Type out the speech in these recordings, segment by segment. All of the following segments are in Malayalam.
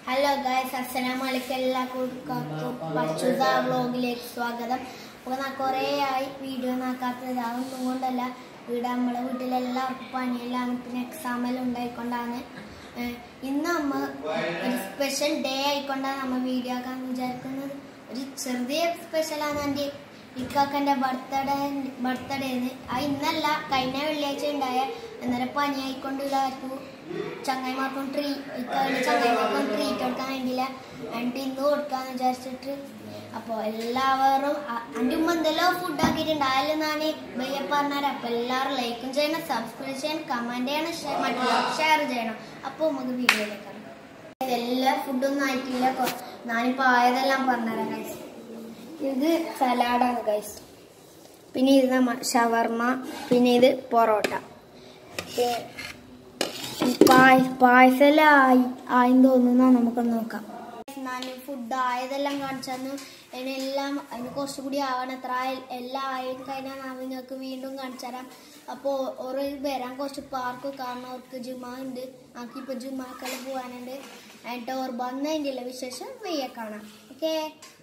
ഹലോ ഗായ്സ് അസ്സലാമു അലൈക്കും എല്ലാ കൂട്ടുകാർക്കും പച്ചുത വ്ളോഗിലേക്ക് സ്വാഗതം അപ്പോൾ ഞാൻ കുറേ ആയി വീഡിയോ നാക്കാത്തത് അതൊന്നും കൊണ്ടല്ല ഇവിടെ നമ്മളെ വീട്ടിലെല്ലാവർക്കും പനിയെല്ലാം പിന്നെ എക്സാം എല്ലാം ഉണ്ടായിക്കൊണ്ടാണ് ഏഹ് ഇന്ന് നമ്മ ഒരു സ്പെഷ്യൽ ഡേ ആയിക്കൊണ്ടാണ് നമ്മൾ വീഡിയോ ആക്കാൻ വിചാരിക്കുന്നത് ഒരു ചെറിയ സ്പെഷ്യലാണ് എൻ്റെ ഇക്കാക്കൻ്റെ ബർത്ത്ഡേ ബർത്ത്ഡേന്ന് ആ ഇന്നല്ല കഴിഞ്ഞ വെള്ളിയാഴ്ച ഉണ്ടായ അന്നേരം പനി ആയിക്കൊണ്ട് എല്ലാവർക്കും ചങ്ങായിമാർക്കും ട്രീ ഇക്കാളുടെ ചങ്ങായിമാർക്കും ട്രീറ്റ് കൊടുക്കാൻ വേണ്ടിയില്ല എന്നിട്ട് ഇന്ന് കൊടുക്കാന്ന് വിചാരിച്ചിട്ട് അപ്പോൾ എല്ലാവരും എൻ്റെ ഉമ്മ എന്തെല്ലാം ഫുഡ് ആക്കിയിട്ടുണ്ട് അതിൽ ഞാൻ ബയ്യ പറഞ്ഞുതരാം അപ്പോൾ എല്ലാവരും ലൈക്കും ചെയ്യണം സബ്സ്ക്രൈബ് ചെയ്യണം കമൻറ്റ് ചെയ്യണം ഷെയർ മറ്റുള്ളവർ ഷെയർ ചെയ്യണം അപ്പോൾ നമുക്ക് വീഡിയോയിലേക്ക് കാണാം എല്ലാ ഫുഡൊന്നും ആയിട്ടില്ല കൊ- ഞാനിപ്പോൾ ആയതെല്ലാം പറഞ്ഞുതരാം ഗൈസ് ഇത് സലാഡാണ് ഗൈസ് പിന്നെ ഇത് നമ്മ ഷവർമ പിന്നെ ഇത് പൊറോട്ട പായസെല്ലാം ആയി ആയെന്ന് തോന്നുന്ന നമുക്കൊന്ന് നോക്കാം ഞാൻ ഫുഡ് ആയതെല്ലാം കാണിച്ചു അതിനെല്ലാം അതിന് കുറച്ചുകൂടി ആവണം എത്ര ആയ- എല്ലാം ആയി കഴിഞ്ഞാൽ ഞാൻ നിങ്ങൾക്ക് വീണ്ടും കാണിച്ചു തരാം അപ്പോൾ ഒരു വരാൻ കുറച്ച് പാർക്ക് കാരണം അവർക്ക് ജുമാ ഉണ്ട് നമുക്കിപ്പോൾ ജുമാക്കെല്ലാം പോകാനുണ്ട് എന്നിട്ട് ഓർ വന്നതിൻ്റെ വിശേഷം വെയ്യ കാണാം ഓക്കേ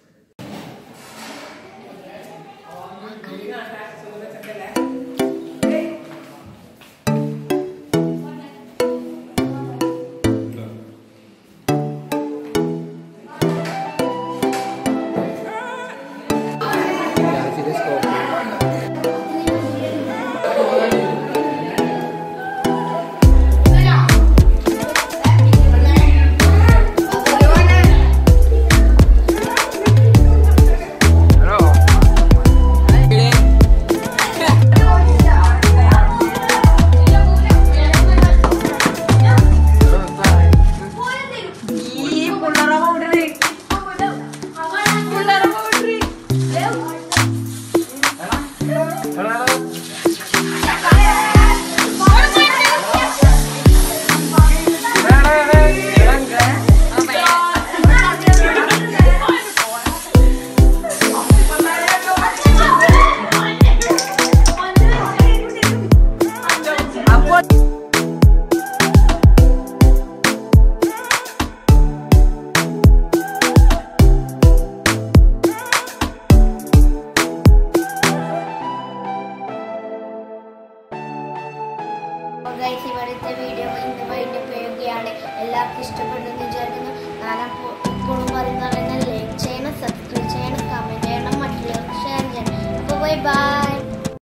ഗൈസ് ഇവിടുത്തെ വീഡിയോ ഇന്ന് വൈകിട്ട് ഉപയോഗിക്കുകയാണ് എല്ലാവർക്കും ഇഷ്ടപ്പെട്ടെന്ന് വിചാരിക്കുന്നു ഞാനപ്പോൾ ഇപ്പോഴും പറയുന്ന ലൈക്ക് ചെയ്യണം സബ്സ്ക്രൈബ് ചെയ്യണം കമൻറ്റ് ചെയ്യണം മറ്റുള്ളവർക്ക് ഷെയർ ചെയ്യണം അപ്പോൾ ബൈ ബൈ